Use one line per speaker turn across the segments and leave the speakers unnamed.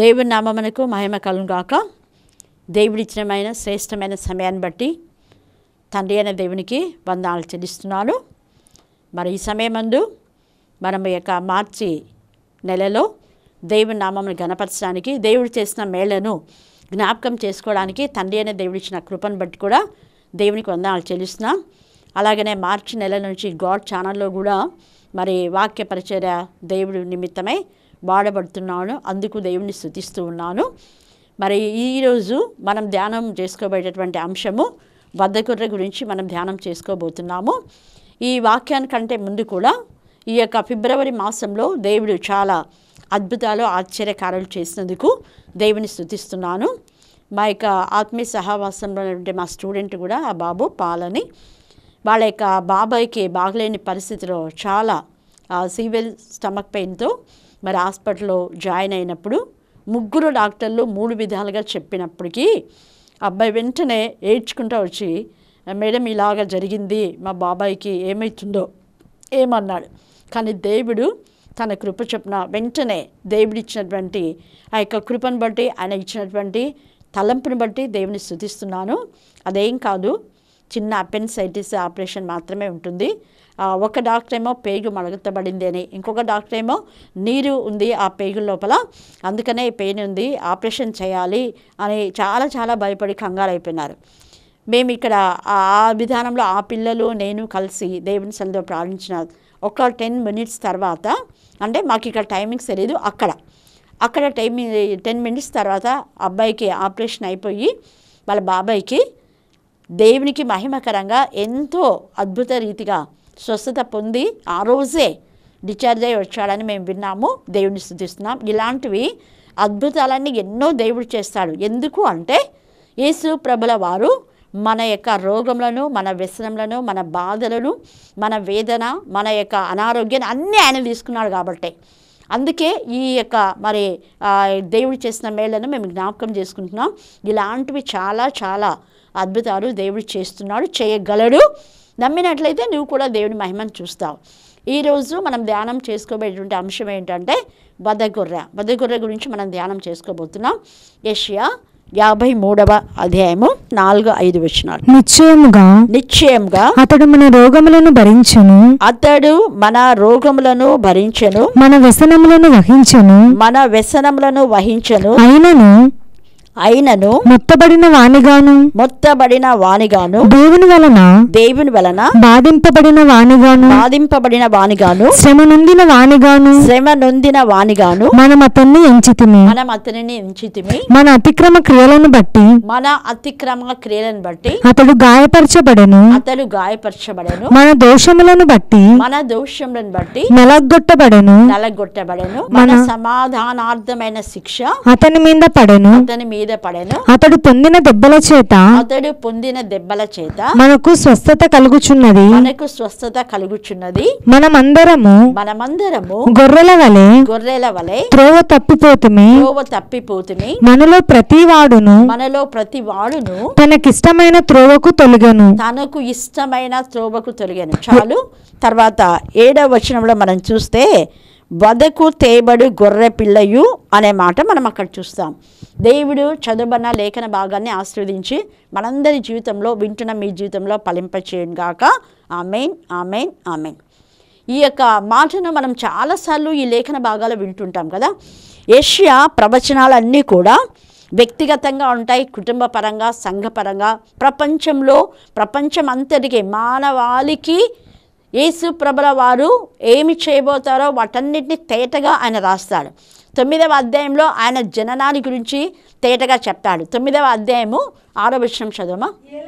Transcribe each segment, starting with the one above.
దేవుని నామమునకు మహిమ కలుగు గాక దేవుడిచ్చినమైన శ్రేష్టమైన సమయాన్ని బట్టి తండ్రి అయిన దేవునికి వందనాలు చెల్లిస్తున్నాను మరి ఈ సమయమందు మనం ఈ యొక్క మార్చి నెలలో దేవుని నామమును గణపరచడానికి దేవుడు చేసిన మేళ్లను జ్ఞాపకం చేసుకోవడానికి తండ్రి అనే దేవుడు ఇచ్చిన కృపను బట్టి కూడా దేవునికి వందనాలు చెల్లిస్తున్నాం అలాగనే మార్చి నెల నుంచి గాడ్ ఛానల్లో కూడా మరి వాక్య పరిచర్య దేవుడి నిమిత్తమై వాడబడుతున్నాను అందుకు దేవుని స్థుతిస్తూ ఉన్నాను మరి ఈరోజు మనం ధ్యానం చేసుకోబోయేటటువంటి అంశము వద్దకుర్ర గురించి మనం ధ్యానం చేసుకోబోతున్నాము ఈ వాక్యానికంటే ముందు కూడా ఈ యొక్క ఫిబ్రవరి మాసంలో దేవుడు చాలా అద్భుతాలు ఆశ్చర్యకారాలు చేసినందుకు దేవుని స్థుతిస్తున్నాను మా యొక్క ఆత్మీయ సహవాసంలో ఉన్నటువంటి మా స్టూడెంట్ కూడా ఆ బాబు పాలని వాళ్ళ యొక్క బాబాయ్కి బాగలేని పరిస్థితిలో చాలా సీవెల్ స్టమక్ పెయిన్తో మరి హాస్పిటల్లో జాయిన్ అయినప్పుడు ముగ్గురు డాక్టర్లు మూడు విధాలుగా చెప్పినప్పటికీ అబ్బాయి వెంటనే ఏడ్చుకుంటూ వచ్చి మేడం ఇలాగ జరిగింది మా బాబాయ్కి ఏమవుతుందో ఏమన్నాడు కానీ దేవుడు తన కృప చొప్పున వెంటనే దేవుడు ఇచ్చినటువంటి ఆ యొక్క కృపను బట్టి ఆయన ఇచ్చినటువంటి తలంపుని బట్టి దేవుని స్థుతిస్తున్నాను అదేం కాదు చిన్న అపెన్సైటిస్ ఆపరేషన్ మాత్రమే ఉంటుంది ఆ, ఒక డాక్టర్ ఏమో పేగు మడగతబడింది అని ఇంకొక డాక్టర్ ఏమో నీరు ఉంది ఆ పేగు లోపల అందుకనే పెయిన్ ఉంది ఆపరేషన్ చేయాలి అని చాలా చాలా భయపడి కంగారు అయిపోయినారు మేము ఇక్కడ ఆ ఆ విధానంలో ఆ పిల్లలు నేను కలిసి దేవుని సన్నిధిలో ప్రార్థించిన ఒక టెన్ మినిట్స్ తర్వాత అంటే మాకు ఇక్కడ టైమింగ్స్ తెలియదు అక్కడ అక్కడ టైం టెన్ మినిట్స్ తర్వాత అబ్బాయికి ఆపరేషన్ అయిపోయి వాళ్ళ బాబాయ్కి దేవునికి మహిమకరంగా ఎంతో అద్భుత రీతిగా స్వస్థత పొంది ఆ రోజే డిశ్చార్జ్ అయ్యి వచ్చాడని మేము విన్నాము దేవుని స్థుతిస్తున్నాం ఇలాంటివి అద్భుతాలన్నీ ఎన్నో దేవుడు చేస్తాడు ఎందుకు అంటే యేసు ప్రభుల వారు మన యొక్క రోగములను మన వ్యసనములను మన బాధలను మన వేదన మన యొక్క అనారోగ్యాన్ని అన్నీ ఆయన తీసుకున్నాడు కాబట్టి అందుకే ఈ యొక్క మరి ఆ, దేవుడు చేసిన మేళ్లను మేము జ్ఞాపకం చేసుకుంటున్నాం ఇలాంటివి చాలా చాలా అద్భుతాలు దేవుడు చేస్తున్నాడు చేయగలడు నమ్మినట్లయితే నువ్వు కూడా దేవుని మహిమను చూస్తావు ఈరోజు మనం ధ్యానం చేసుకోబోయేటువంటి అంశం ఏంటంటే బదగొర్రె బదగొర్రె గురించి మనం ధ్యానం చేసుకోబోతున్నాం యషియా యాభై మూడవ అధ్యాయము నాలుగు ఐదు వచనాలు
నిశ్చయముగా
నిశ్చయంగా
అతడు మన రోగములను భరించెను
అతడు మన రోగములను భరించెను
మన వ్యసనములను వహించెను
మన వ్యసనములను వహించను
అయినను
అయినను
ముత్తబడిన వానిగాను
మొత్తబడిన వానిగాను
దేవుని వలన
దేవుని వలన
బాధింపబడిన వానిగాను
బాధింపబడిన వానిగాను
శ్రమ నొందిన వానిగాను
శ్రమ నొందిన వానిగాను
మనం అతన్ని ఎంచితిమి
మనం అతనిని ఎంచితిమి
మన అతిక్రమ క్రియలను బట్టి
మన అతిక్రమ క్రియలను బట్టి
అతడు గాయపరచబడెను
అతడు గాయపరచబడెను
మన దోషములను బట్టి
మన దోషములను బట్టి
నలగొట్టబడెను
నలగొట్టబడెను మన సమాధానార్థమైన శిక్ష
అతని మీద పడెను
అతని మీద పడెను
అతడు పొందిన దెబ్బల చేత
అతడు పొందిన దెబ్బల చేత
మనకు స్వస్థత కలుగుచున్నది
మనకు స్వస్థత కలుగుచున్నది
మనమందరము
మనమందరము
గొర్రెల వలె
గొర్రెల వలె
త్రోవ తప్పిపోతుమి
త్రోవ తప్పిపోతుమి
మనలో ప్రతి వాడును
మనలో ప్రతి వాడును
తనకిష్టమైన త్రోవకు తొలగను
తనకు ఇష్టమైన త్రోవకు తొలగాను చాలు తర్వాత ఏడవ వచనంలో మనం చూస్తే వదకు తేబడు గొర్రె పిల్లయు అనే మాట మనం అక్కడ చూస్తాం దేవుడు చదువుబన్న లేఖన భాగాన్ని ఆస్వాదించి మనందరి జీవితంలో వింటున్న మీ జీవితంలో ఫలింపచేయను గాక ఆమెన్ ఆమెన్ ఆమెన్ ఈ యొక్క మాటను మనం చాలాసార్లు ఈ లేఖన భాగాలు వింటుంటాం కదా ఏషియా ప్రవచనాలన్నీ కూడా వ్యక్తిగతంగా ఉంటాయి కుటుంబ పరంగా సంఘపరంగా ప్రపంచంలో ప్రపంచం అంతటికి మానవాళికి యేసు ప్రభుల వారు ఏమి చేయబోతారో వాటన్నిటిని తేటగా ఆయన రాస్తాడు తొమ్మిదవ అధ్యాయంలో ఆయన జననాన్ని గురించి తేటగా చెప్తాడు తొమ్మిదవ అధ్యాయము ఆరో విషయం చదవమా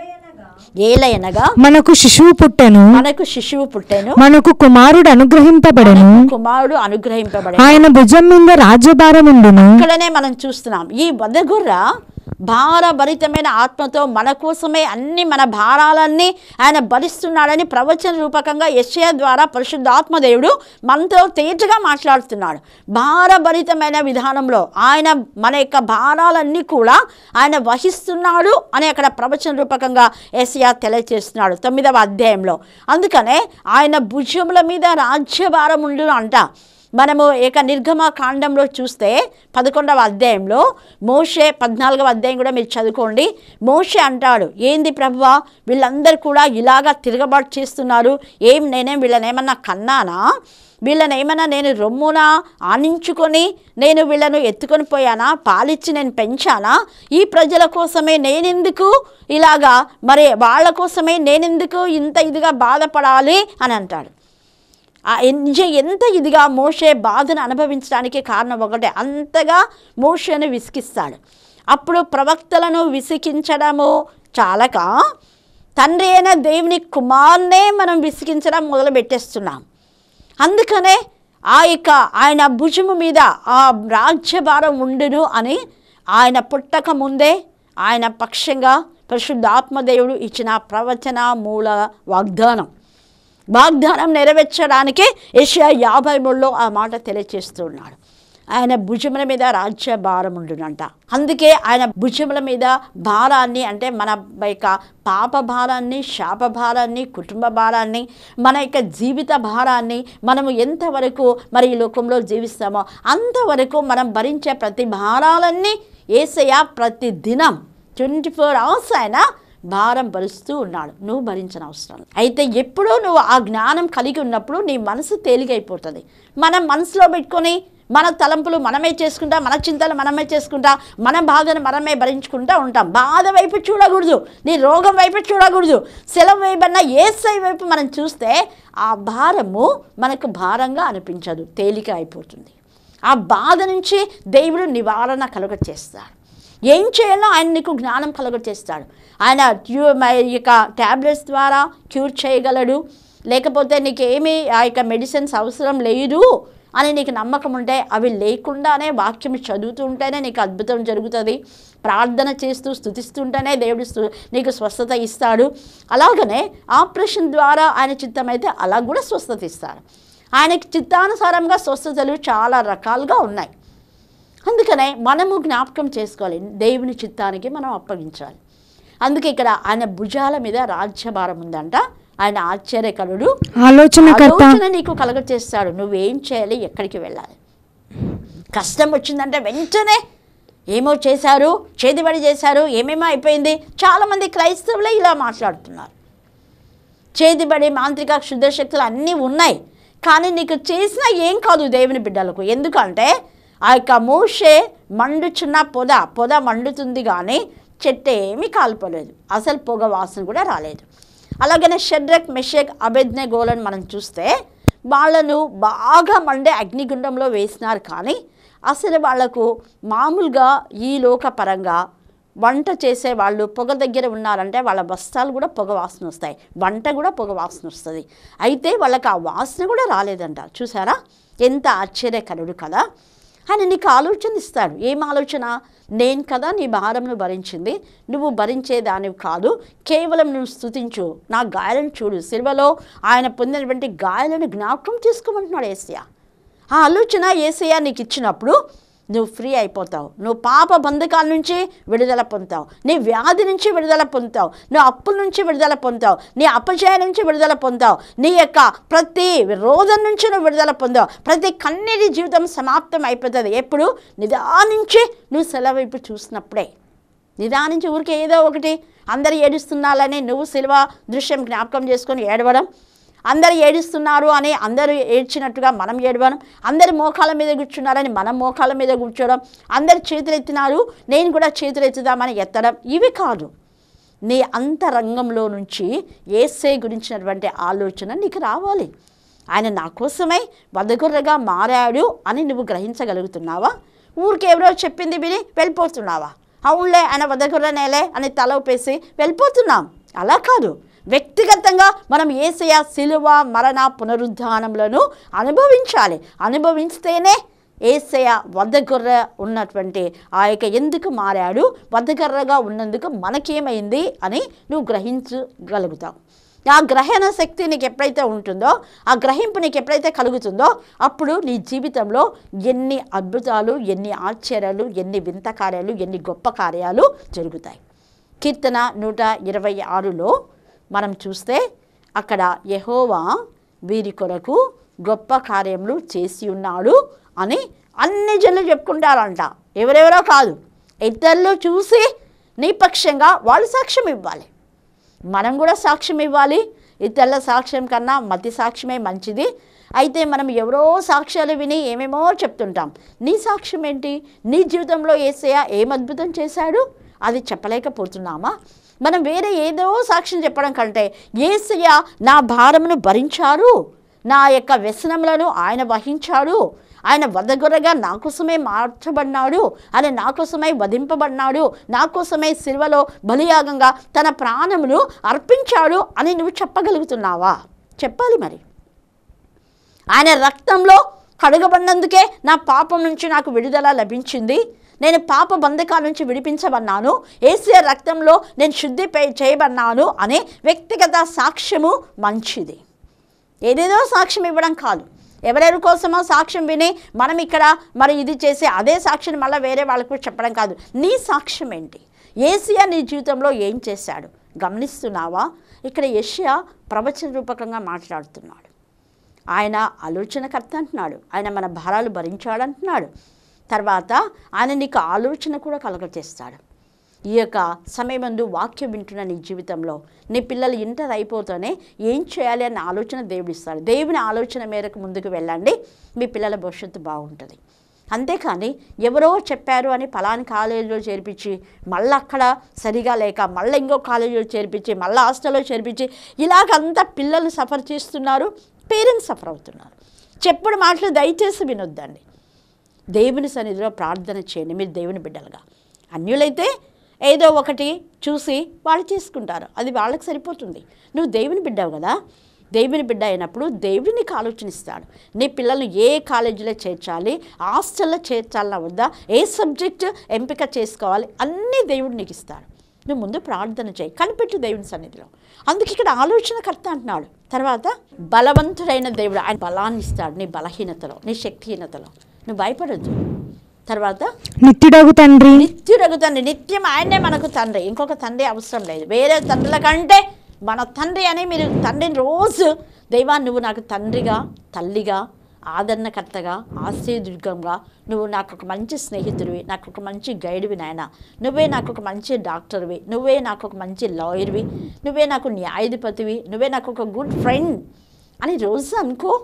ఏలయనగా
మనకు శిశువు పుట్టెను
మనకు శిశువు పుట్టెను
మనకు కుమారుడు అనుగ్రహింపబడెను
కుమారుడు అనుగ్రహింపబడే
ఆయన భుజం మీద రాజ్యభారముండును
ఇక్కడనే మనం చూస్తున్నాం ఈ వదగుర్ర భారభరితమైన ఆత్మతో మన కోసమే అన్ని మన భారాలన్నీ ఆయన భరిస్తున్నాడని ప్రవచన రూపకంగా యశ్య ద్వారా పరిశుద్ధాత్మదేవుడు మనతో తేజగా మాట్లాడుతున్నాడు భారభరితమైన విధానంలో ఆయన మన యొక్క భారాలన్నీ కూడా ఆయన వహిస్తున్నాడు అని అక్కడ ప్రవచన రూపకంగా యశ్యా తెలియజేస్తున్నాడు తొమ్మిదవ అధ్యాయంలో అందుకనే ఆయన భుజముల మీద రాజ్యభారం ఉండును అంట మనము ఏక నిర్గమ కాండంలో చూస్తే పదకొండవ అధ్యాయంలో మోషే పద్నాలుగవ అధ్యాయం కూడా మీరు చదువుకోండి మోషే అంటాడు ఏంది ప్రభువా వీళ్ళందరూ కూడా ఇలాగా తిరగబాటు చేస్తున్నారు ఏం నేనేం వీళ్ళని ఏమన్నా కన్నానా వీళ్ళని ఏమన్నా నేను రొమ్మున ఆనించుకొని నేను వీళ్ళను ఎత్తుకొని పోయానా పాలిచ్చి నేను పెంచానా ఈ ప్రజల కోసమే నేనెందుకు ఇలాగా మరి వాళ్ళ కోసమే నేనెందుకు ఇంత ఇదిగా బాధపడాలి అని అంటాడు ఆ నిజ ఎంత ఇదిగా మోషే బాధను అనుభవించడానికి కారణం ఒకటే అంతగా మోషేను విసిగిస్తాడు అప్పుడు ప్రవక్తలను విసిగించడము చాలక తండ్రి అయిన దేవుని కుమార్నే మనం విసిగించడం మొదలు పెట్టేస్తున్నాం అందుకనే ఆ యొక్క ఆయన భుజము మీద ఆ రాజ్యభారం ఉండును అని ఆయన పుట్టక ముందే ఆయన పక్షంగా పరిశుద్ధాత్మదేవుడు ఇచ్చిన ప్రవచన మూల వాగ్దానం వాగ్దానం నెరవేర్చడానికే ఏషియా యాభై మూడులో ఆ మాట తెలియచేస్తున్నాడు ఆయన భుజముల మీద రాజ్య భారం ఉండునంట అందుకే ఆయన భుజముల మీద భారాన్ని అంటే మన యొక్క పాప భారాన్ని శాప భారాన్ని కుటుంబ భారాన్ని మన యొక్క జీవిత భారాన్ని మనము ఎంతవరకు మరి ఈ లోకంలో జీవిస్తామో అంతవరకు మనం భరించే ప్రతి భారాలన్నీ ఏసయ్య ప్రతి దినం ట్వంటీ ఫోర్ అవర్స్ ఆయన భారం భరుస్తూ ఉన్నాడు నువ్వు భరించిన అవసరం లేదు. అయితే ఎప్పుడూ నువ్వు ఆ జ్ఞానం కలిగి ఉన్నప్పుడు నీ మనసు తేలిగైపోతుంది మనం మనసులో పెట్టుకొని మన తలంపులు మనమే చేసుకుంటా మన చింతలు మనమే చేసుకుంటా మన బాధను మనమే భరించుకుంటా ఉంటాం బాధ వైపు చూడకూడదు నీ రోగం వైపు చూడకూడదు సెలవు వైపన్నా ఏసై వైపు మనం చూస్తే ఆ భారము మనకు భారంగా అనిపించదు తేలిక అయిపోతుంది ఆ బాధ నుంచి దేవుడు నివారణ కలుగ చేస్తాడు ఏం చేయాలో ఆయన నీకు జ్ఞానం కలుగ చేస్తాడు ఆయన ట్యూ మ- ఈ యొక్క ట్యాబ్లెట్స్ ద్వారా క్యూర్ చేయగలడు లేకపోతే నీకు ఏమీ ఆ యొక్క మెడిసిన్స్ అవసరం లేదు అని నీకు నమ్మకం ఉంటే అవి లేకుండానే వాక్యం చదువుతూ ఉంటేనే నీకు అద్భుతం జరుగుతుంది ప్రార్థన చేస్తూ స్థుతిస్తుంటేనే దేవుడు స్తు- నీకు స్వస్థత ఇస్తాడు అలాగనే ఆపరేషన్ ద్వారా ఆయన చిత్తమైతే అలా కూడా స్వస్థత ఇస్తాడు ఆయనకి చిత్తానుసారంగా స్వస్థతలు చాలా రకాలుగా ఉన్నాయి అందుకనే మనము జ్ఞాపకం చేసుకోవాలి దేవుని చిత్తానికి మనం అప్పగించాలి అందుకే ఇక్కడ ఆయన భుజాల మీద రాజ్యభారం ఉందంట ఆయన ఆశ్చర్యకరుడు
ఆలోచనకర్త
ఆలోచన నీకు కలగ చేస్తాడు నువ్వేం చేయాలి ఎక్కడికి వెళ్ళాలి కష్టం వచ్చిందంటే వెంటనే ఏమో చేశారు చేతిబడి చేశారు ఏమేమో అయిపోయింది చాలామంది క్రైస్తవులే ఇలా మాట్లాడుతున్నారు చేతిబడి మాంత్రిక క్షుద్ర శక్తులు అన్నీ ఉన్నాయి కానీ నీకు చేసినా ఏం కాదు దేవుని బిడ్డలకు ఎందుకంటే ఆ యొక్క మోషే మండుచున్న పొద పొద మండుతుంది కానీ చెట్టు ఏమీ కాల్పోలేదు అసలు పొగ వాసన కూడా రాలేదు అలాగనే షడ్రక్ మెషక్ అభెజ్ఞ గోలను మనం చూస్తే వాళ్ళను బాగా మండే అగ్నిగుండంలో వేసినారు కానీ అసలు వాళ్లకు మామూలుగా ఈ లోక పరంగా వంట చేసే వాళ్ళు పొగ దగ్గర ఉన్నారంటే వాళ్ళ బస్తాలు కూడా పొగ వాసన వస్తాయి వంట కూడా పొగ వాసన వస్తుంది అయితే వాళ్ళకి ఆ వాసన కూడా రాలేదంట చూసారా ఎంత ఆశ్చర్యకరుడు కదా ఆయన నీకు ఆలోచన ఇస్తాడు ఏం ఆలోచన నేను కదా నీ భారంను భరించింది నువ్వు భరించేదానివి కాదు కేవలం నువ్వు స్థుతించు నా గాయాలను చూడు సిల్వలో ఆయన పొందినటువంటి గాయాలను జ్ఞాపకం చేసుకోమంటున్నాడు ఏసయ్య ఆ ఆలోచన ఏసయ్య నీకు ఇచ్చినప్పుడు నువ్వు ఫ్రీ అయిపోతావు నువ్వు పాప బంధకాల నుంచి విడుదల పొందుతావు నీ వ్యాధి నుంచి విడుదల పొందుతావు నువ్వు అప్పుల నుంచి విడుదల పొందుతావు నీ అపజయం నుంచి విడుదల పొందుతావు నీ యొక్క ప్రతి రోధం నుంచి నువ్వు విడుదల పొందావు ప్రతి కన్నీటి జీవితం సమాప్తం అయిపోతుంది ఎప్పుడు నిదానించి నువ్వు సెలవు వైపు చూసినప్పుడే నిదానించి ఊరికే ఏదో ఒకటి అందరు ఏడుస్తున్నారని నువ్వు సిల్వ దృశ్యం జ్ఞాపకం చేసుకొని ఏడవడం అందరు ఏడుస్తున్నారు అని అందరూ ఏడ్చినట్టుగా మనం ఏడవడం అందరు మోకాల మీద కూర్చున్నారని మనం మోకాల మీద కూర్చోవడం అందరు చేతులు ఎత్తినారు నేను కూడా చేతులు ఎత్తుదామని ఎత్తడం ఇవి కాదు నీ అంతరంగంలో నుంచి ఏసే గురించినటువంటి ఆలోచన నీకు రావాలి ఆయన నా కోసమై వదగుర్రగా మారాడు అని నువ్వు గ్రహించగలుగుతున్నావా ఊరికి ఎవరో చెప్పింది విని వెళ్ళిపోతున్నావా అవునులే ఆయన వదగుర్రనేలే అని తల ఊపేసి వెళ్ళిపోతున్నాం అలా కాదు వ్యక్తిగతంగా మనం ఏసయ శిలువ మరణ పునరుద్ధానములను అనుభవించాలి అనుభవిస్తేనే ఏసయ వద్దగొర్ర ఉన్నటువంటి ఆ యొక్క ఎందుకు మారాడు వద్దగొర్రగా ఉన్నందుకు మనకేమైంది అని నువ్వు గ్రహించగలుగుతావు ఆ గ్రహణ శక్తి నీకు ఎప్పుడైతే ఉంటుందో ఆ గ్రహింపు నీకు ఎప్పుడైతే కలుగుతుందో అప్పుడు నీ జీవితంలో ఎన్ని అద్భుతాలు ఎన్ని ఆశ్చర్యాలు ఎన్ని వింత కార్యాలు ఎన్ని గొప్ప కార్యాలు జరుగుతాయి కీర్తన నూట ఇరవై ఆరులో మనం చూస్తే అక్కడ యెహోవా వీరి కొరకు గొప్ప కార్యములు చేసి ఉన్నాడు అని అన్ని జనులు చెప్పుకుంటారంట ఎవరెవరో కాదు ఇతరులు చూసి నీ పక్షంగా వాళ్ళు సాక్ష్యం ఇవ్వాలి మనం కూడా సాక్ష్యం ఇవ్వాలి ఇతరుల సాక్ష్యం కన్నా మతి సాక్ష్యమే మంచిది అయితే మనం ఎవరో సాక్ష్యాలు విని ఏమేమో చెప్తుంటాం నీ సాక్ష్యం ఏంటి నీ జీవితంలో ఏసయ్య ఏం అద్భుతం చేశాడు అది చెప్పలేకపోతున్నామా మనం వేరే ఏదో సాక్ష్యం చెప్పడం కంటే ఏసయ్య నా భారమును భరించారు నా యొక్క వ్యసనములను ఆయన వహించాడు ఆయన వదగొరగా నా కోసమే మార్చబడినాడు ఆయన నా కోసమై వధింపబడినాడు నా కోసమే సిల్వలో బలియాగంగా తన ప్రాణమును అర్పించాడు అని నువ్వు చెప్పగలుగుతున్నావా చెప్పాలి మరి ఆయన రక్తంలో కడుగబడినందుకే నా పాపం నుంచి నాకు విడుదల లభించింది నేను పాప బంధకాల నుంచి విడిపించబన్నాను ఏసే రక్తంలో నేను శుద్ధి పే- చేయబన్నాను అనే వ్యక్తిగత సాక్ష్యము మంచిది ఏదేదో సాక్ష్యం ఇవ్వడం కాదు ఎవరెవరి కోసమో సాక్ష్యం విని మనం ఇక్కడ మరి ఇది చేసి అదే సాక్ష్యం మళ్ళీ వేరే వాళ్ళకు చెప్పడం కాదు నీ సాక్ష్యం ఏంటి ఏసియా నీ జీవితంలో ఏం చేశాడు గమనిస్తున్నావా ఇక్కడ యష్యా ప్రవచన రూపకంగా మాట్లాడుతున్నాడు ఆయన ఆలోచనకర్త అంటున్నాడు ఆయన మన భారాలు భరించాడంటున్నాడు తర్వాత ఆయన నీకు ఆలోచన కూడా కలగచేస్తాడు ఈ యొక్క సమయమందు వాక్యం వింటున్న నీ జీవితంలో నీ పిల్లలు ఇంటర్ అయిపోతూనే ఏం చేయాలి అన్న ఆలోచన దేవుడు ఇస్తాడు దేవుని ఆలోచన మేరకు ముందుకు వెళ్ళండి మీ పిల్లల భవిష్యత్తు బాగుంటుంది అంతేకాని ఎవరో చెప్పారు అని పలాని కాలేజీలో చేర్పించి మళ్ళీ అక్కడ సరిగా లేక మళ్ళీ ఇంకో కాలేజీలో చేర్పించి మళ్ళీ హాస్టల్లో చేర్పించి ఇలాగంతా పిల్లలు సఫర్ చేస్తున్నారు పేరెంట్స్ సఫర్ అవుతున్నారు చెప్పుడు మాటలు దయచేసి వినొద్దండి దేవుని సన్నిధిలో ప్రార్థన చేయండి మీరు దేవుని బిడ్డలుగా అన్యులైతే ఏదో ఒకటి చూసి వాళ్ళు చేసుకుంటారు అది వాళ్ళకి సరిపోతుంది నువ్వు దేవుని బిడ్డవు కదా దేవుని బిడ్డ అయినప్పుడు దేవుడు నీకు ఆలోచనిస్తాడు నీ పిల్లల్ని ఏ కాలేజీలో చేర్చాలి హాస్టల్లో చేర్చాలన్నా వద్దా ఏ సబ్జెక్ట్ ఎంపిక చేసుకోవాలి అన్నీ దేవుడు నీకు ఇస్తాడు నువ్వు ముందు ప్రార్థన చేయి కనిపెట్టు దేవుని సన్నిధిలో అందుకే ఇక్కడ ఆలోచనకర్త అంటున్నాడు తర్వాత బలవంతుడైన దేవుడు ఆయన బలాన్ని ఇస్తాడు నీ బలహీనతలో నీ శక్తిహీనతలో నువ్వు భయపడొద్దు తర్వాత
నిత్యుడగు తండ్రి
నిత్యుడగు తండ్రి నిత్యం ఆయనే మనకు తండ్రి ఇంకొక తండ్రి అవసరం లేదు వేరే తండ్రుల కంటే మన తండ్రి అని మీరు తండ్రిని రోజు దైవా నువ్వు నాకు తండ్రిగా తల్లిగా ఆదరణకర్తగా ఆశ్రయదుర్గంగా నువ్వు నాకు ఒక మంచి స్నేహితుడివి నాకు ఒక మంచి గైడ్వి నాయన నువ్వే నాకు ఒక మంచి డాక్టర్వి నువ్వే నాకు ఒక మంచి లాయర్వి నువ్వే నాకు న్యాయాధిపతివి నువ్వే నాకు ఒక గుడ్ ఫ్రెండ్ అని రోజు అనుకో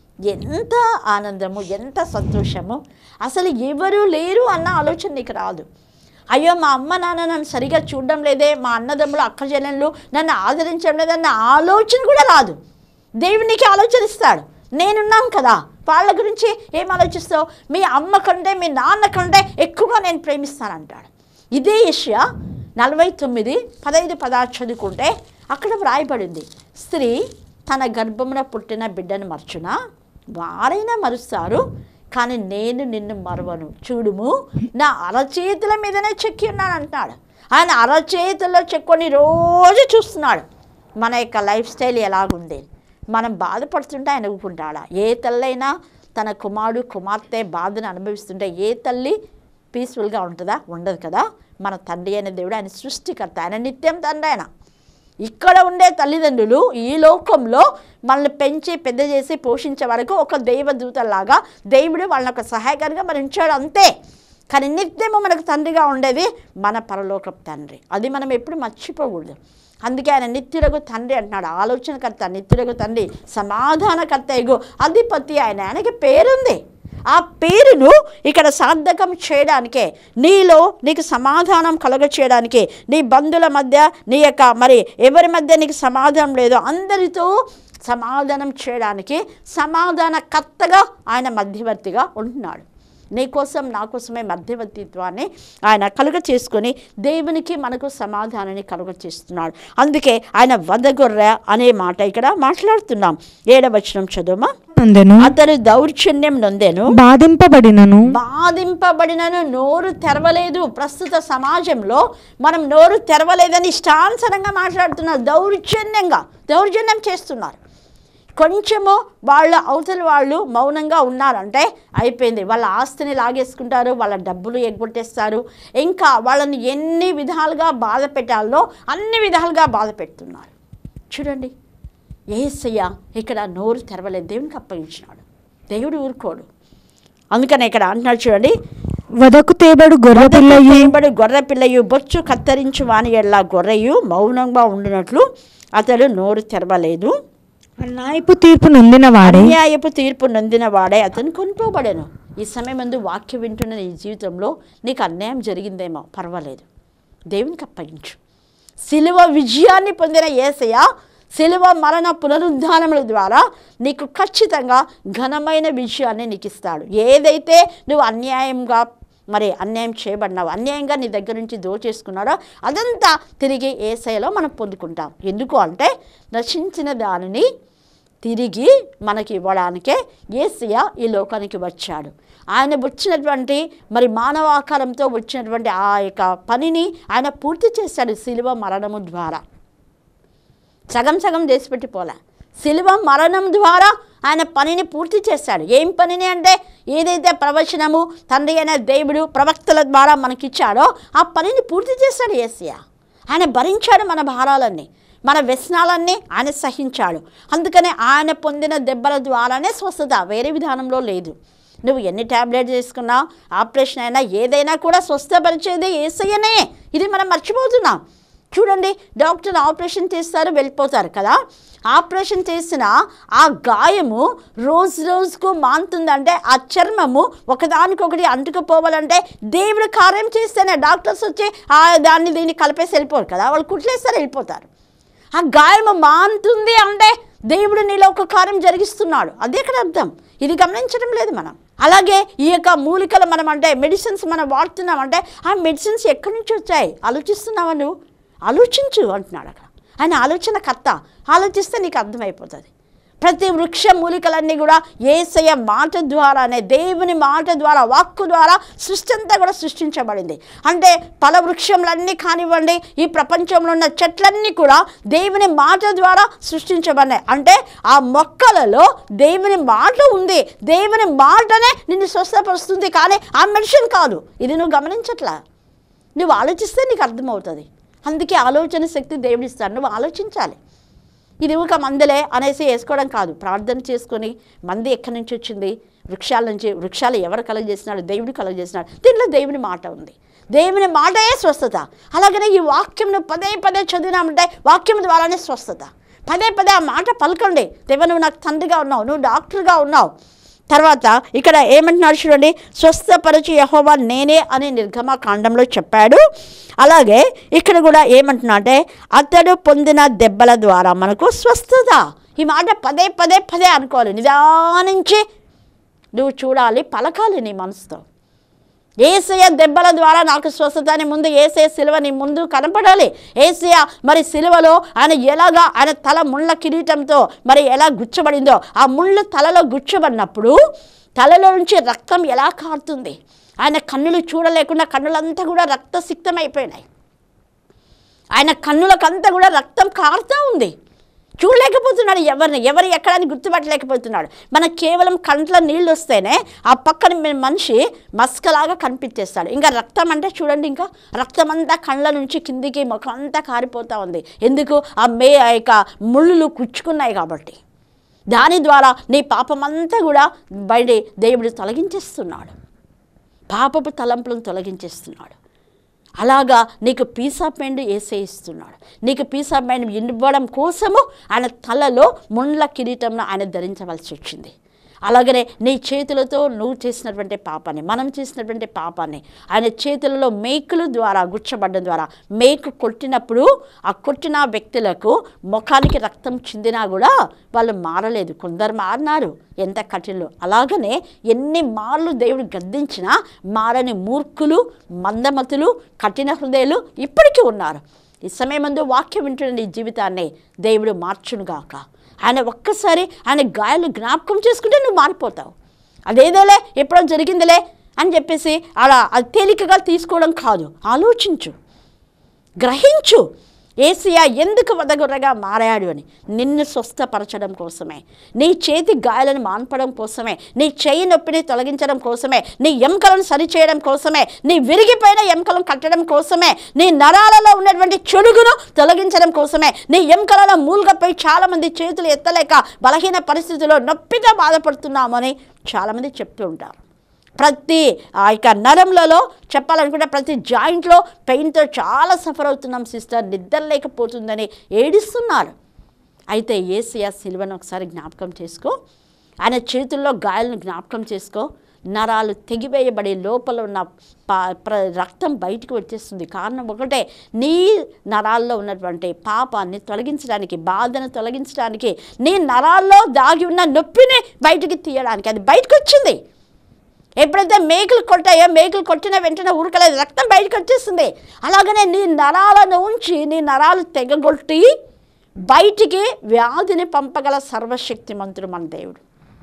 ఎంత ఆనందము ఎంత సంతోషము అసలు ఎవరు లేరు అన్న ఆలోచన నీకు రాదు అయ్యో మా అమ్మ నాన్న నన్ను సరిగా చూడడం లేదే మా అన్నదమ్ములు అక్క చెల్లెళ్ళు నన్ను ఆదరించడం లేదన్న ఆలోచన కూడా రాదు దేవుడు నీకు ఆలోచన ఇస్తాడు నేనున్నాను కదా వాళ్ళ గురించి ఏం ఆలోచిస్తావు మీ అమ్మ కంటే మీ నాన్న కంటే ఎక్కువగా నేను ప్రేమిస్తానంటాడు ఇదే ఏషియా నలభై తొమ్మిది పదహైదు పదహారు చదువుకుంటే అక్కడ వ్రాయబడింది స్త్రీ తన గర్భమున పుట్టిన బిడ్డను మర్చునా వారైనా మరుస్తారు కానీ నేను నిన్ను మరవను చూడుము నా అరచేతుల మీదనే చెక్కి ఉన్నాను అంటున్నాడు ఆయన అరచేతుల్లో చెక్కొని రోజు చూస్తున్నాడు మన యొక్క లైఫ్ స్టైల్ ఎలాగుంది మనం బాధపడుతుంటే ఆయన ఊపుకుంటాడా ఏ తల్లైనా తన కుమారుడు కుమార్తె బాధను అనుభవిస్తుంటే ఏ తల్లి పీస్ఫుల్గా ఉంటుందా ఉండదు కదా మన తండ్రి అయిన దేవుడు ఆయన సృష్టికర్త ఆయన నిత్యం తండ్రి ఆయన ఇక్కడ ఉండే తల్లిదండ్రులు ఈ లోకంలో మనల్ని పెంచి పెద్ద చేసి పోషించే వరకు ఒక దైవదూతలాగా దేవుడు వాళ్ళని ఒక సహాయకారిగా మరి ఉంచాడు అంతే కానీ నిత్యము మనకు తండ్రిగా ఉండేది మన పరలోకపు తండ్రి అది మనం ఎప్పుడు మర్చిపోకూడదు అందుకే ఆయన నిత్యులకు తండ్రి అంటున్నాడు ఆలోచనకర్త నిత్యులకు తండ్రి సమాధానకర్త ఎగు అధిపతి ఆయన ఆయనకి పేరుంది ఆ పేరును ఇక్కడ సార్థకం చేయడానికే నీలో నీకు సమాధానం కలగ చేయడానికే నీ బంధువుల మధ్య నీ యొక్క మరి ఎవరి మధ్య నీకు సమాధానం లేదో అందరితో సమాధానం చేయడానికి సమాధానకర్తగా ఆయన మధ్యవర్తిగా ఉంటున్నాడు నీ కోసం నా కోసమే మధ్యవర్తిత్వాన్ని ఆయన కలుగ చేసుకొని దేవునికి మనకు సమాధానాన్ని కలుగ చేస్తున్నాడు అందుకే ఆయన వదగొర్రె అనే మాట ఇక్కడ మాట్లాడుతున్నాం ఏడవచనం చదువుమా
నందెను
అతను దౌర్జన్యం నొందెను
బాధింపబడినను
బాధింపబడినను నోరు తెరవలేదు ప్రస్తుత సమాజంలో మనం నోరు తెరవలేదని ఇష్టానుసరంగా మాట్లాడుతున్నారు దౌర్జన్యంగా దౌర్జన్యం చేస్తున్నారు కొంచెము వాళ్ళ అవతల వాళ్ళు మౌనంగా ఉన్నారంటే అయిపోయింది వాళ్ళ ఆస్తిని లాగేసుకుంటారు వాళ్ళ డబ్బులు ఎగ్గొట్టేస్తారు ఇంకా వాళ్ళని ఎన్ని విధాలుగా బాధ పెట్టాలో అన్ని విధాలుగా బాధ పెడుతున్నారు చూడండి ఏసయ్య ఇక్కడ నోరు తెరవలేదు దేవునికి అప్పగించినాడు దేవుడు ఊరుకోడు అందుకని ఇక్కడ అంటున్నాడు చూడండి
వదకు తేబడు గొర్రె పిల్లయు
చేయబడి గొర్రె పిల్లయు బొచ్చు కత్తిరించు వాని ఎల్లా గొర్రెయు మౌనంగా ఉండినట్లు అతడు నోరు తెరవలేదు
అన్యాయపు తీర్పు నొందిన వాడే
అన్యాయపు తీర్పు నొందిన వాడే అతను కొనుక్కోబడాను ఈ సమయం ముందు వాక్యం వింటున్న నీ జీవితంలో నీకు అన్యాయం జరిగిందేమో పర్వాలేదు దేవునికి అప్పగించు సిలువ విజయాన్ని పొందిన ఏసయ్య సిలువ మరణ పునరుద్ధానముల ద్వారా నీకు ఖచ్చితంగా ఘనమైన విజయాన్ని నీకు ఇస్తాడు ఏదైతే నువ్వు అన్యాయంగా మరి అన్యాయం చేయబడినావు అన్యాయంగా నీ దగ్గర నుంచి దోచేసుకున్నాడో అదంతా తిరిగి ఏసైలో మనం పొందుకుంటాం ఎందుకు అంటే నశించిన దానిని తిరిగి మనకి ఇవ్వడానికే ఏసయ్య ఈ లోకానికి వచ్చాడు ఆయన వచ్చినటువంటి మరి మానవాకారంతో వచ్చినటువంటి ఆ యొక్క పనిని ఆయన పూర్తి చేశాడు శిలువ మరణము ద్వారా సగం సగం చేసి పెట్టిపోలే శిలువ మరణం ద్వారా ఆయన పనిని పూర్తి చేశాడు ఏం పనిని అంటే ఏదైతే ప్రవచనము తండ్రి అయిన దేవుడు ప్రవక్తల ద్వారా మనకిచ్చాడో ఆ పనిని పూర్తి చేశాడు ఏసయ్య ఆయన భరించాడు మన భారాలన్నీ మన వ్యసనాలన్నీ ఆయన సహించాడు అందుకనే ఆయన పొందిన దెబ్బల ద్వారానే స్వస్థత వేరే విధానంలో లేదు నువ్వు ఎన్ని ట్యాబ్లెట్ చేసుకున్నా ఆపరేషన్ అయినా ఏదైనా కూడా స్వస్థపరిచేది ఏసయ్యనే ఇది మనం మర్చిపోతున్నాం చూడండి డాక్టర్ ఆపరేషన్ చేస్తారు వెళ్ళిపోతారు కదా ఆపరేషన్ చేసిన ఆ గాయము రోజు రోజుకు మానుతుందంటే ఆ చర్మము ఒకదానికొకటి అంటుకుపోవాలంటే దేవుడు కార్యం చేస్తేనే డాక్టర్స్ వచ్చి ఆ దాన్ని దీన్ని కలిపేసి వెళ్ళిపోరు కదా వాళ్ళు కుట్లేస్తారు వెళ్ళిపోతారు ఆ గాయము మానుతుంది అంటే దేవుడు నీలో ఒక కార్యం జరిగిస్తున్నాడు అదే ఇక్కడ అర్థం ఇది గమనించడం లేదు మనం అలాగే ఈ యొక్క మూలికలు మనం అంటే మెడిసిన్స్ మనం వాడుతున్నాం అంటే ఆ మెడిసిన్స్ ఎక్కడి నుంచి వచ్చాయి ఆలోచిస్తున్నావా నువ్వు ఆలోచించు అంటున్నాడు అక్కడ ఆయన ఆలోచన కర్త ఆలోచిస్తే నీకు అర్థమైపోతుంది ప్రతి వృక్ష మూలికలన్నీ కూడా ఏసయ్య మాట ద్వారానే దేవుని మాట ద్వారా వాక్కు ద్వారా సృష్టి అంతా కూడా సృష్టించబడింది అంటే ఫల వృక్షములన్నీ కానివ్వండి ఈ ప్రపంచంలో ఉన్న చెట్లన్నీ కూడా దేవుని మాట ద్వారా సృష్టించబడినాయి అంటే ఆ మొక్కలలో దేవుని మాట ఉంది దేవుని మాటనే నిన్ను స్వస్థపరుస్తుంది కానీ ఆ మెడిసిన్ కాదు ఇది నువ్వు గమనించట్లా నువ్వు ఆలోచిస్తే నీకు అర్థమవుతుంది అందుకే ఆలోచన శక్తి దేవుడిస్తాడు నువ్వు ఆలోచించాలి ఇది ఒక మందులే అనేసి వేసుకోవడం కాదు ప్రార్థన చేసుకొని మంది ఎక్కడి నుంచి వచ్చింది వృక్షాల నుంచి వృక్షాలు ఎవరు కలగజేసినాడు దేవుడు కలగజేసినాడు దీంట్లో దేవుని మాట ఉంది దేవుని మాటయే స్వస్థత అలాగనే ఈ వాక్యంను పదే పదే చదివినామంటే వాక్యం ద్వారానే స్వస్థత పదే పదే ఆ మాట పలకండి దేవ నువ్వు నాకు తండ్రిగా ఉన్నావు నువ్వు డాక్టర్గా ఉన్నావు తర్వాత ఇక్కడ ఏమంటున్నాడు చూడండి స్వస్థపరచు యహోవా నేనే అని నిర్గమ కాండంలో చెప్పాడు అలాగే ఇక్కడ కూడా ఏమంటున్నా అంటే అతడు పొందిన దెబ్బల ద్వారా మనకు స్వస్థత ఈ మాట పదే పదే పదే అనుకోవాలి నిదానించి నువ్వు చూడాలి పలకాలి నీ మనసుతో ఏసయ దెబ్బల ద్వారా నాకు స్వస్థత అని ముందు ఏసయ సిలువ నీ ముందు కనపడాలి ఏసయ మరి సిలువలో ఆయన ఎలాగా ఆయన తల ముళ్ళ కిరీటంతో మరి ఎలా గుచ్చబడిందో ఆ ముళ్ళు తలలో గుచ్చబడినప్పుడు తలలో నుంచి రక్తం ఎలా కారుతుంది ఆయన కన్నులు చూడలేకుండా కన్నులంతా కూడా రక్తసిక్తమైపోయినాయి ఆయన కన్నులకంతా కూడా రక్తం కారుతూ ఉంది చూడలేకపోతున్నాడు ఎవరిని ఎవరు ఎక్కడని గుర్తుపట్టలేకపోతున్నాడు మనకు కేవలం కంట్ల నీళ్ళు వస్తేనే ఆ పక్కన మన మనిషి మస్కలాగా కనిపించేస్తాడు ఇంకా రక్తం అంటే చూడండి ఇంకా రక్తం అంతా కళ్ళ నుంచి కిందికి ముఖం అంతా కారిపోతూ ఉంది ఎందుకు ఆ మే ఆ యొక్క ముళ్ళు కుచ్చుకున్నాయి కాబట్టి దాని ద్వారా నీ పాపమంతా కూడా బయట దేవుడు తొలగించేస్తున్నాడు పాపపు తలంపులను తొలగించేస్తున్నాడు అలాగా నీకు పీస్ ఆఫ్ మైండ్ ఏసేయిస్తున్నాడు నీకు పీస్ ఆఫ్ మైండ్ ఇవ్వడం కోసము ఆయన తలలో ముండ్ల కిరీటంను ఆయన ధరించవలసి వచ్చింది అలాగనే నీ చేతులతో నువ్వు చేసినటువంటి పాపాన్ని మనం చేసినటువంటి పాపాన్ని ఆయన చేతులలో మేకుల ద్వారా గుచ్చబడ్డం ద్వారా మేకు కొట్టినప్పుడు ఆ కొట్టిన వ్యక్తులకు ముఖానికి రక్తం చిందినా కూడా వాళ్ళు మారలేదు కొందరు మారినారు ఎంత కఠినలు అలాగనే ఎన్ని మార్లు దేవుడు గద్దించినా మారని మూర్ఖులు మందమతులు కఠిన హృదయాలు ఇప్పటికీ ఉన్నారు ఈ సమయం ముందు వాక్యం వింటున్న నీ జీవితాన్ని దేవుడు మార్చునుగాక ఆయన ఒక్కసారి ఆయన గాయాలు జ్ఞాపకం చేసుకుంటే నువ్వు మారిపోతావు అదేదోలే ఎప్పుడో జరిగిందిలే అని చెప్పేసి అలా అది తేలికగా తీసుకోవడం కాదు ఆలోచించు గ్రహించు ఏసియా ఎందుకు వదగుర్రగా మారాడు అని నిన్ను స్వస్థపరచడం కోసమే నీ చేతి గాయాలను మాన్పడం కోసమే నీ చేయి నొప్పిని తొలగించడం కోసమే నీ ఎముకలను సరిచేయడం కోసమే నీ విరిగిపోయిన ఎముకలను కట్టడం కోసమే నీ నరాలలో ఉన్నటువంటి చెడుగును తొలగించడం కోసమే నీ ఎముకలలో మూలుగపోయి చాలామంది చేతులు ఎత్తలేక బలహీన పరిస్థితిలో నొప్పిగా బాధపడుతున్నామని చాలామంది చెప్తూ ఉంటారు ప్రతి ఆ యొక్క నరంలలో చెప్పాలనుకుంటే ప్రతి జాయింట్లో పెయిన్తో చాలా సఫర్ అవుతున్నాం సిస్టర్ నిద్ర లేకపోతుందని ఏడుస్తున్నారు అయితే ఏసియా సిల్వను ఒకసారి జ్ఞాపకం చేసుకో ఆయన చేతుల్లో గాయాలను జ్ఞాపకం చేసుకో నరాలు తెగివేయబడి లోపల ఉన్న పా ప్ర రక్తం బయటకు వచ్చేస్తుంది కారణం ఒకటే నీ నరాల్లో ఉన్నటువంటి పాపాన్ని తొలగించడానికి బాధను తొలగించడానికి నీ నరాల్లో దాగి ఉన్న నొప్పిని బయటికి తీయడానికి అది బయటకు వచ్చింది ఎప్పుడైతే మేకులు కొట్టాయో మేకులు కొట్టిన వెంటనే ఊరకలేదు రక్తం బయటకు వచ్చేస్తుంది అలాగనే నీ నరాలను ఉంచి నీ నరాలు తెగగొట్టి బయటికి వ్యాధిని పంపగల సర్వశక్తిమంతుడు మన దేవుడు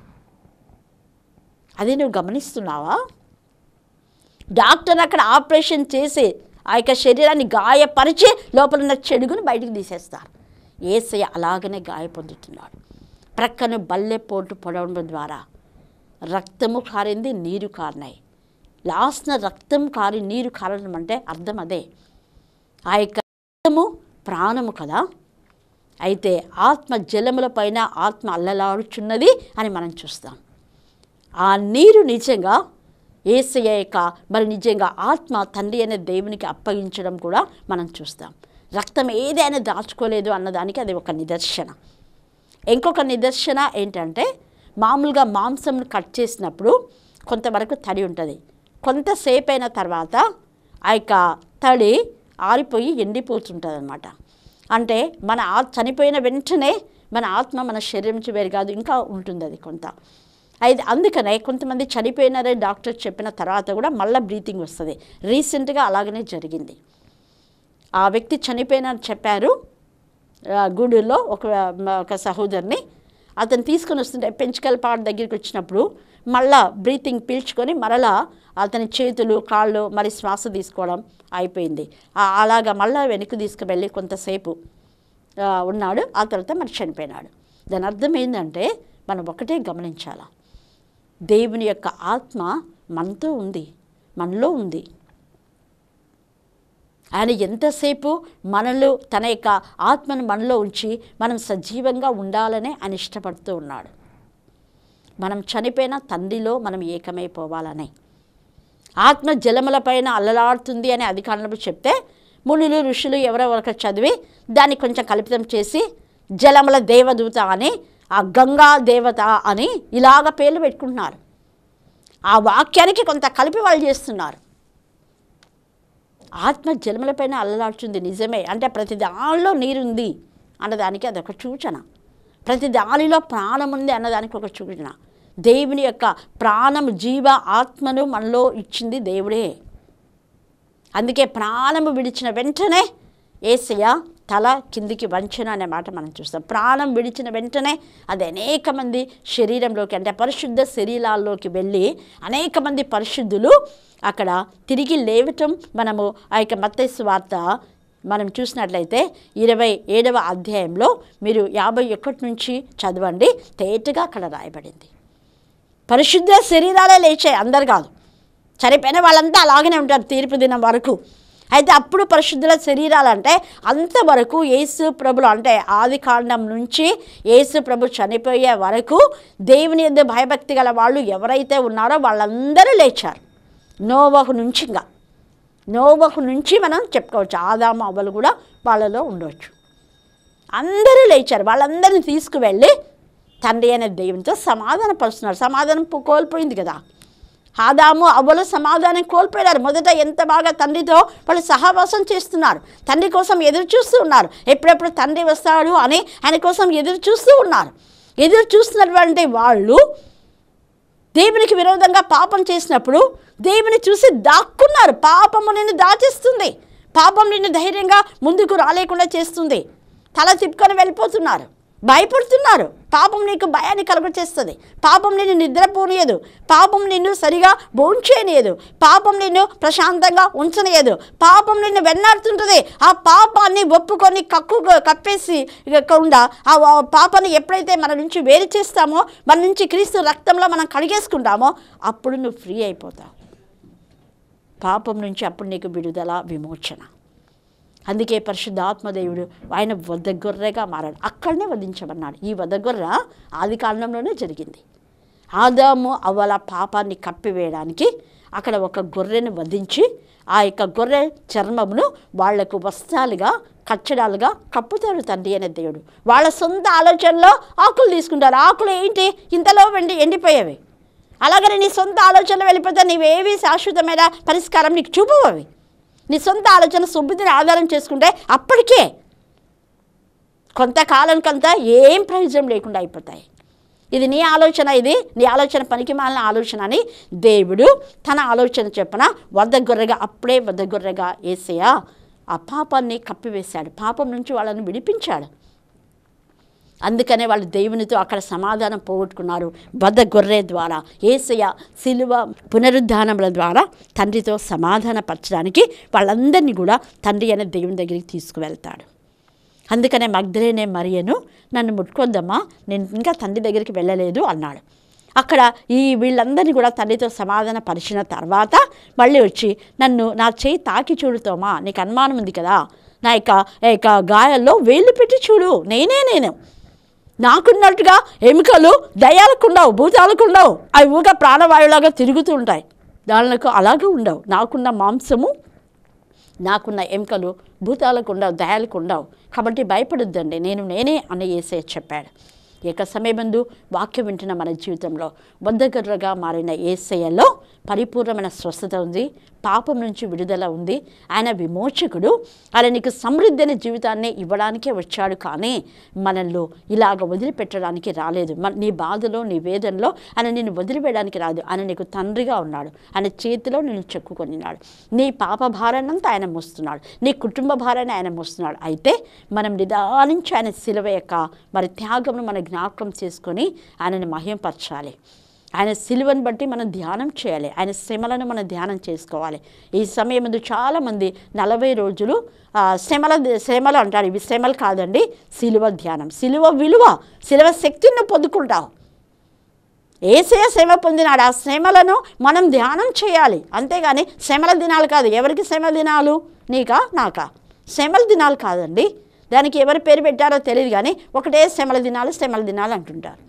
అది నువ్వు గమనిస్తున్నావా డాక్టర్ అక్కడ ఆపరేషన్ చేసి ఆ యొక్క శరీరాన్ని గాయపరిచి లోపల ఉన్న చెడుగును బయటికి తీసేస్తారు ఏసయ్య అలాగనే గాయపొందుతున్నాడు ప్రక్కన బల్లె పోటు పొడవడం ద్వారా రక్తము కారింది నీరు కారినాయి లాస్ట్న రక్తం కారి నీరు కారడం అంటే అర్థం అదే ఆ యొక్క రక్తము ప్రాణము కదా అయితే ఆత్మ జలముల పైన ఆత్మ అల్లలాడుచున్నది అని మనం చూస్తాం ఆ నీరు నిజంగా ఏసయ్య యొక్క మరి నిజంగా ఆత్మ తండ్రి అనే దేవునికి అప్పగించడం కూడా మనం చూస్తాం రక్తం ఏదైనా దాచుకోలేదు అన్నదానికి అది ఒక నిదర్శన ఇంకొక నిదర్శన ఏంటంటే మామూలుగా మాంసం కట్ చేసినప్పుడు కొంతవరకు తడి ఉంటుంది కొంతసేపు అయిన తర్వాత ఆ యొక్క తడి ఆరిపోయి ఎండిపోతుంటుంది అనమాట అంటే మన ఆ చనిపోయిన వెంటనే మన ఆత్మ మన శరీరం నుంచి వేరు కాదు ఇంకా ఉంటుంది అది కొంత అయితే అందుకనే కొంతమంది చనిపోయినారని డాక్టర్ చెప్పిన తర్వాత కూడా మళ్ళీ బ్రీతింగ్ వస్తుంది రీసెంట్గా అలాగనే జరిగింది ఆ వ్యక్తి చనిపోయినని చెప్పారు ఆ, గూడూరులో ఒక ఒక సహోదరిని అతను తీసుకొని వస్తుంటే పెంచుకల పాడు దగ్గరికి వచ్చినప్పుడు మళ్ళా బ్రీతింగ్ పీల్చుకొని మరలా అతని చేతులు కాళ్ళు మరి శ్వాస తీసుకోవడం అయిపోయింది ఆ- అలాగా మళ్ళా వెనక్కి తీసుకువెళ్ళి కొంతసేపు ఆ, ఉన్నాడు ఆ తర్వాత మరి చనిపోయినాడు దాని అర్థం ఏంటంటే మనం ఒకటే గమనించాలా దేవుని యొక్క ఆత్మ మనతో ఉంది మనలో ఉంది ఆయన ఎంతసేపు మనలో తన యొక్క ఆత్మను మనలో ఉంచి మనం సజీవంగా ఉండాలనే ఆయన ఇష్టపడుతూ ఉన్నాడు మనం చనిపోయిన తండ్రిలో మనం ఏకమైపోవాలనే ఆత్మ జలములపైన అల్లలాడుతుంది అని అధికారులు చెప్తే మునులు ఋషులు ఎవరో ఒకరు చదివి దాన్ని కొంచెం కల్పితం చేసి జలముల దేవదూత అని ఆ గంగా దేవత అని ఇలాగ పేర్లు పెట్టుకుంటున్నారు ఆ వాక్యానికి కొంత కలిపి వాళ్ళు చేస్తున్నారు ఆత్మ జన్మలపైన అల్లలాడుతుంది నిజమే అంటే ప్రతి దానిలో నీరుంది అన్నదానికి అదొక సూచన ప్రతి దానిలో ప్రాణం ఉంది అన్నదానికి ఒక సూచన దేవుని యొక్క ప్రాణం జీవ ఆత్మను మనలో ఇచ్చింది దేవుడే అందుకే ప్రాణము విడిచిన వెంటనే ఏసయ్య తల కిందికి వంచన అనే మాట మనం చూస్తాం ప్రాణం విడిచిన వెంటనే అది అనేక మంది శరీరంలోకి అంటే పరిశుద్ధ శరీరాల్లోకి వెళ్ళి అనేక మంది పరిశుద్ధులు అక్కడ తిరిగి లేవటం మనము ఆ యొక్క మత్తయి వార్త మనం చూసినట్లయితే ఇరవై ఏడవ అధ్యాయంలో మీరు యాభై ఒకటి నుంచి చదవండి తేటగా అక్కడ రాయబడింది పరిశుద్ధ శరీరాలే లేచాయి అందరు కాదు చనిపోయిన వాళ్ళంతా అలాగనే ఉంటారు తీర్పు దినం వరకు అయితే అప్పుడు పరిశుద్ధుల శరీరాలంటే అంతవరకు యేసు ప్రభులు అంటే ఆది కాండం నుంచి యేసు ప్రభు చనిపోయే వరకు దేవుని ఎందు భయభక్తి గల వాళ్ళు ఎవరైతే ఉన్నారో వాళ్ళందరూ లేచారు నోవహు నుంచి ఇంకా నోవహు నుంచి మనం చెప్పుకోవచ్చు ఆదాము అవ్వలు కూడా వాళ్ళలో ఉండవచ్చు అందరూ లేచారు వాళ్ళందరినీ తీసుకువెళ్ళి తండ్రి అనే దేవునితో సమాధాన పరుస్తున్నారు సమాధానం పో- కోల్పోయింది కదా ఆదాము అవ్వలు సమాధానం కోల్పోయారు మొదట ఎంత బాగా తండ్రితో వాళ్ళు సహవాసం చేస్తున్నారు తండ్రి కోసం ఎదురు చూస్తూ ఉన్నారు ఎప్పుడెప్పుడు తండ్రి వస్తాడు అని ఆయన కోసం ఎదురు చూస్తూ ఉన్నారు ఎదురు చూస్తున్నటువంటి వాళ్ళు దేవునికి విరోధంగా పాపం చేసినప్పుడు దేవుని చూసి దాక్కున్నారు పాపము నిన్ను దాచేస్తుంది పాపం నిన్ను ధైర్యంగా ముందుకు రాలేకుండా చేస్తుంది తల తిప్పుకొని వెళ్ళిపోతున్నారు భయపడుతున్నారు పాపం నీకు భయాన్ని కలుగచేస్తుంది పాపం నిన్ను నిద్రపోనియదు పాపం నిన్ను సరిగా భోంచేయనియదు పాపం నిన్ను ప్రశాంతంగా ఉంచనియదు పాపం నిన్ను వెన్నాడుతుంటుంది ఆ పాపాన్ని ఒప్పుకొని కక్కు కప్పేసి కాకుండా ఆ ఆ పాపాన్ని ఎప్పుడైతే మన నుంచి వేరు చేస్తామో మన నుంచి క్రీస్తు రక్తంలో మనం కడిగేసుకుంటామో అప్పుడు నువ్వు ఫ్రీ అయిపోతావు పాపం నుంచి అప్పుడు నీకు విడుదల విమోచన అందుకే పరిశుద్ధాత్మదేవుడు ఆయన వద్ద గొర్రెగా మారాడు అక్కడనే వధించమన్నాడు ఈ వధ గొర్రె ఆది కాలంలోనే జరిగింది ఆదాము అవల పాపాన్ని కప్పివేయడానికి అక్కడ ఒక గొర్రెను వధించి ఆ యొక్క గొర్రె చర్మమును వాళ్లకు వస్త్రాలుగా కచ్చడాలుగా కప్పుతాడు తండ్రి అనే దేవుడు వాళ్ళ సొంత ఆలోచనలో ఆకులు తీసుకుంటారు ఆకులు ఏంటి ఇంతలో వెండి ఎండిపోయేవి అలాగని నీ సొంత ఆలోచనలు వెళ్ళిపోతే నీవేవి శాశ్వతమైన పరిష్కారం నీకు చూపవు అవి నీ సొంత ఆలోచన సుబుద్ధిని ఆధారం చేసుకుంటే అప్పటికే కొంతకాలానికంతా ఏం ప్రయోజనం లేకుండా అయిపోతాయి ఇది నీ ఆలోచన ఇది నీ ఆలోచన పనికి మాలిన ఆలోచన అని దేవుడు తన ఆలోచన చెప్పన వద్ద గొర్రెగా అప్పుడే వద్ద గొర్రెగా ఏసయ్య ఆ పాపాన్ని కప్పివేశాడు పాపం నుంచి వాళ్ళని విడిపించాడు అందుకనే వాళ్ళు దేవునితో అక్కడ సమాధానం పోగొట్టుకున్నారు వద్ద గొర్రె ద్వారా ఏసయ శిలువ పునరుద్ధానముల ద్వారా తండ్రితో సమాధానపరచడానికి వాళ్ళందరినీ కూడా తండ్రి అనే దేవుని దగ్గరికి తీసుకువెళ్తాడు అందుకనే మగ్ధలేనే మరియను నన్ను ముట్టుకొద్దమ్మా నేను ఇంకా తండ్రి దగ్గరికి వెళ్ళలేదు అన్నాడు అక్కడ ఈ వీళ్ళందరినీ కూడా తండ్రితో సమాధాన పరిచిన తర్వాత మళ్ళీ వచ్చి నన్ను నా చేయి తాకి చూడుతోమా నీకు అనుమానం ఉంది కదా నా యొక్క యొక్క గాయాల్లో వేలు పెట్టి చూడు నేనే నేను నాకున్నట్టుగా ఎముకలు దయాలకు ఉండవు భూతాలకు ఉండవు అవి ఊగా ప్రాణవాయువులాగా తిరుగుతూ ఉంటాయి దానికి అలాగే ఉండవు నాకున్న మాంసము నాకున్న ఎముకలు భూతాలకు ఉండవు దయాలకు ఉండవు కాబట్టి భయపడొద్దండి నేను నేనే అని ఏసే చెప్పాడు ఏక సమయమందు వాక్యం వింటున్న మన జీవితంలో బద్దగర్రగా మారిన ఏసయ్యలో పరిపూర్ణమైన స్వస్థత ఉంది పాపం నుంచి విడుదల ఉంది ఆయన విమోచకుడు ఆయన నీకు సమృద్ధి అనే జీవితాన్ని ఇవ్వడానికే వచ్చాడు కానీ మనల్ని ఇలాగ వదిలిపెట్టడానికి రాలేదు మన నీ బాధలో నీ వేదనలో ఆయన నిన్ను వదిలివేయడానికి రాదు ఆయన నీకు తండ్రిగా ఉన్నాడు ఆయన చేతిలో నిన్ను చెక్కుకొనినాడు నీ పాప భారాన్నంతా ఆయన మోస్తున్నాడు నీ కుటుంబ భారాన్ని ఆయన మోస్తున్నాడు అయితే మనం నిదానించి ఆయన శిలువ యొక్క మరి త్యాగంను మన జ్ఞాపకం చేసుకొని ఆయనని మహ్యంపరచాలి ఆయన సిలువను బట్టి మనం ధ్యానం చేయాలి ఆయన శ్రమలను మనం ధ్యానం చేసుకోవాలి ఈ సమయం ముందు చాలామంది నలభై రోజులు ఆ, శ్రమల శ్రమలు అంటారు ఇవి శ్రమలు కాదండి సిలువ ధ్యానం సిలువ విలువ సిలువ శక్తిని పొందుకుంటావు ఏసే శ్రమ పొందినాడు ఆ శ్రమలను మనం ధ్యానం చేయాలి అంతేగాని శ్రమల దినాలు కాదు ఎవరికి శ్రమల దినాలు నీకా నాకా శ్రమల దినాలు కాదండి దానికి ఎవరి పేరు పెట్టారో తెలియదు కానీ ఒకటే శ్రమల దినాలు శ్రమల దినాలు అంటుంటారు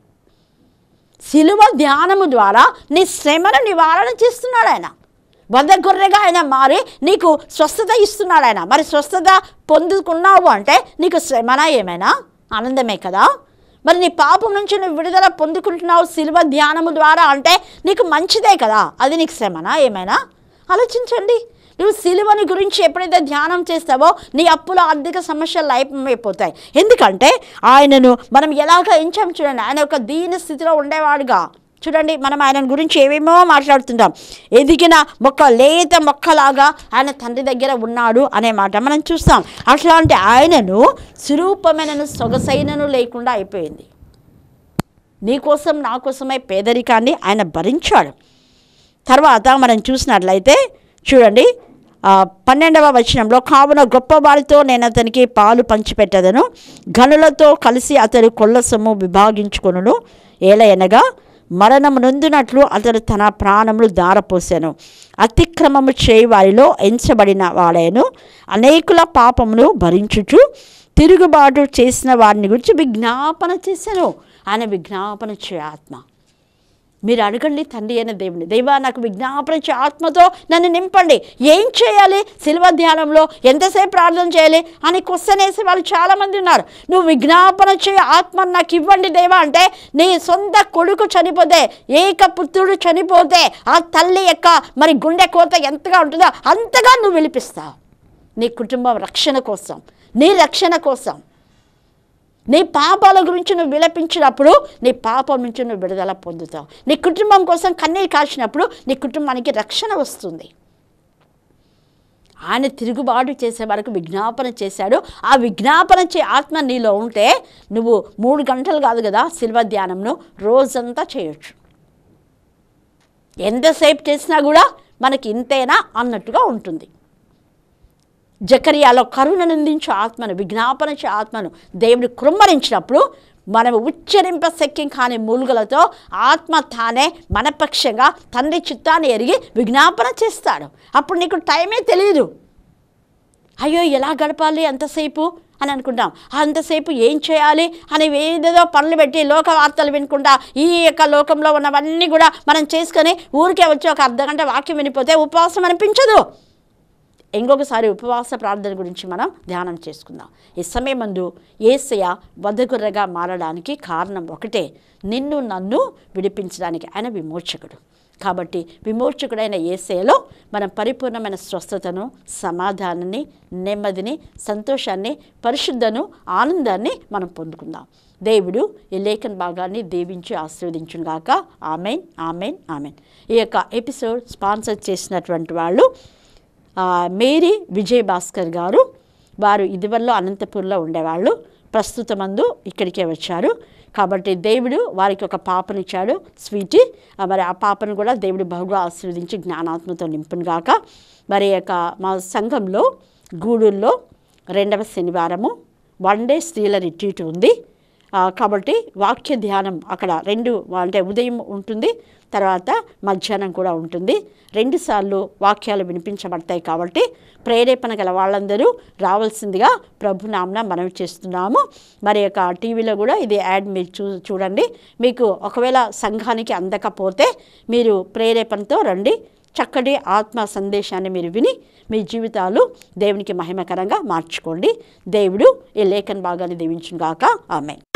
సిలువ ధ్యానము ద్వారా నీ శ్రమను నివారణ చేస్తున్నాడు ఆయన వద్ద గొర్రెగా ఆయన మారి నీకు స్వస్థత ఇస్తున్నాడు ఆయన మరి స్వస్థత పొందుకున్నావు అంటే నీకు శ్రమన ఏమైనా ఆనందమే కదా మరి నీ పాపం నుంచి నువ్వు విడుదల పొందుకుంటున్నావు సిలువ ధ్యానము ద్వారా అంటే నీకు మంచిదే కదా అది నీకు శ్రమనా ఏమైనా ఆలోచించండి నువ్వు సిలువని గురించి ఎప్పుడైతే ధ్యానం చేస్తావో నీ అప్పుల ఆర్థిక సమస్యలు అయిపోతాయి ఎందుకంటే ఆయనను మనం ఎలాగ ఎంచాం చూడండి ఆయన ఒక దీన స్థితిలో ఉండేవాడుగా చూడండి మనం ఆయన గురించి ఏమేమో మాట్లాడుతుంటాం ఎదిగిన మొక్క లేత మొక్కలాగా ఆయన తండ్రి దగ్గర ఉన్నాడు అనే మాట మనం చూస్తాం అట్లాంటి ఆయనను సురూపమైనను సొగసైనను లేకుండా అయిపోయింది నీకోసం నా కోసమే పేదరికాన్ని ఆయన భరించాడు తర్వాత మనం చూసినట్లయితే చూడండి ఆ, పన్నెండవ వచనంలో కావున గొప్పవారితో నేను అతనికి పాలు పంచిపెట్టదను గనులతో కలిసి అతడు కొల్ల సొమ్ము విభాగించుకొనును ఏలయనగా మరణము నొందినట్లు అతడు తన ప్రాణములు దారపోసాను అతిక్రమము చేయి వారిలో ఎంచబడిన వాడేను అనేకుల పాపమును భరించుచు తిరుగుబాటు చేసిన వారిని గురించి విజ్ఞాపన చేశాను ఆయన విజ్ఞాపన చే ఆత్మ మీరు అడగండి తండ్రి అయిన దేవుని దైవా నాకు విజ్ఞాపన చే ఆత్మతో నన్ను నింపండి ఏం చేయాలి శిల్వ ధ్యానంలో ఎంతసేపు ప్రార్థన చేయాలి అని క్వశ్చన్ వేసే వాళ్ళు చాలామంది ఉన్నారు నువ్వు విజ్ఞాపన చే ఆత్మ నాకు ఇవ్వండి దేవా అంటే నీ సొంత కొడుకు చనిపోతే ఏక పుత్రుడు చనిపోతే ఆ తల్లి యొక్క మరి గుండె కోత ఎంతగా ఉంటుందో అంతగా నువ్వు విలిపిస్తావు నీ కుటుంబం రక్షణ కోసం నీ రక్షణ కోసం నీ పాపాల గురించి నువ్వు విలపించినప్పుడు నీ పాపం నుంచి నువ్వు విడుదల పొందుతావు నీ కుటుంబం కోసం కన్నీరు కాల్చినప్పుడు నీ కుటుంబానికి రక్షణ వస్తుంది ఆయన తిరుగుబాటు చేసే వరకు విజ్ఞాపన చేశాడు ఆ విజ్ఞాపన చే ఆత్మ నీలో ఉంటే నువ్వు మూడు గంటలు కాదు కదా శిల్వ ధ్యానంను రోజంతా చేయొచ్చు ఎంతసేపు చేసినా కూడా మనకి ఇంతేనా అన్నట్టుగా ఉంటుంది జకరియాలో కరుణ నిందించు ఆత్మను విజ్ఞాపనచే ఆత్మను దేవుడు కృమ్మరించినప్పుడు మనం ఉచ్చరింప శక్యం కాని మూలుగలతో ఆత్మ తానే మన పక్షంగా తండ్రి చిత్తాన్ని ఎరిగి విజ్ఞాపన చేస్తాడు అప్పుడు నీకు టైమే తెలియదు అయ్యో ఎలా గడపాలి అంతసేపు అని అనుకుంటాం అంతసేపు ఏం చేయాలి అని ఏదేదో పనులు పెట్టి లోక వార్తలు వినుకుంటా ఈ యొక్క లోకంలో ఉన్నవన్నీ కూడా మనం చేసుకొని ఊరికే వచ్చి ఒక అర్ధ గంట వాక్యం వినిపోతే ఉపవాసం అనిపించదు ఇంకొకసారి ఉపవాస ప్రార్థన గురించి మనం ధ్యానం చేసుకుందాం ఈ సమయం మందు ఏసయ వధగుర్రగా మారడానికి కారణం ఒకటే నిన్ను నన్ను విడిపించడానికి ఆయన విమోచకుడు కాబట్టి విమోచకుడైన ఏసయలో మనం పరిపూర్ణమైన స్వస్థతను సమాధానాన్ని నెమ్మదిని సంతోషాన్ని పరిశుద్ధను ఆనందాన్ని మనం పొందుకుందాం దేవుడు ఈ లేఖన భాగాన్ని దీవించి ఆశీర్వదించుగాక ఆమెన్ ఆమెన్ ఆమెన్ ఈ యొక్క ఎపిసోడ్ స్పాన్సర్ చేసినటువంటి వాళ్ళు ఆ, మేరీ విజయ్ భాస్కర్ గారు వారు ఇదివరలో అనంతపూర్లో ఉండేవాళ్ళు ప్రస్తుతమందు ఇక్కడికే వచ్చారు కాబట్టి దేవుడు వారికి ఒక పాపనిచ్చాడు స్వీటీ ఆ, మరి ఆ పాపను కూడా దేవుడు బహుగా ఆశీర్వదించి జ్ఞానాత్మతో నింపునుగాక మరి యొక్క మా సంఘంలో గూడూరులో రెండవ శనివారము వన్ డే స్త్రీల రిట్రీట్ ఉంది ఆ, కాబట్టి వాక్య ధ్యానం అక్కడ రెండు అంటే ఉదయం ఉంటుంది తర్వాత మధ్యాహ్నం కూడా ఉంటుంది రెండుసార్లు వాక్యాలు వినిపించబడతాయి కాబట్టి ప్రేరేపణ గల వాళ్ళందరూ రావాల్సిందిగా ప్రభునామన మనవి చేస్తున్నాము మరి యొక్క టీవీలో కూడా ఇది యాడ్ మీరు చూ చూడండి మీకు ఒకవేళ సంఘానికి అందకపోతే మీరు ప్రేరేపణతో రండి చక్కటి ఆత్మ సందేశాన్ని మీరు విని మీ జీవితాలు దేవునికి మహిమకరంగా మార్చుకోండి దేవుడు ఈ లేఖన భాగాన్ని దీవించుగాక ఆమె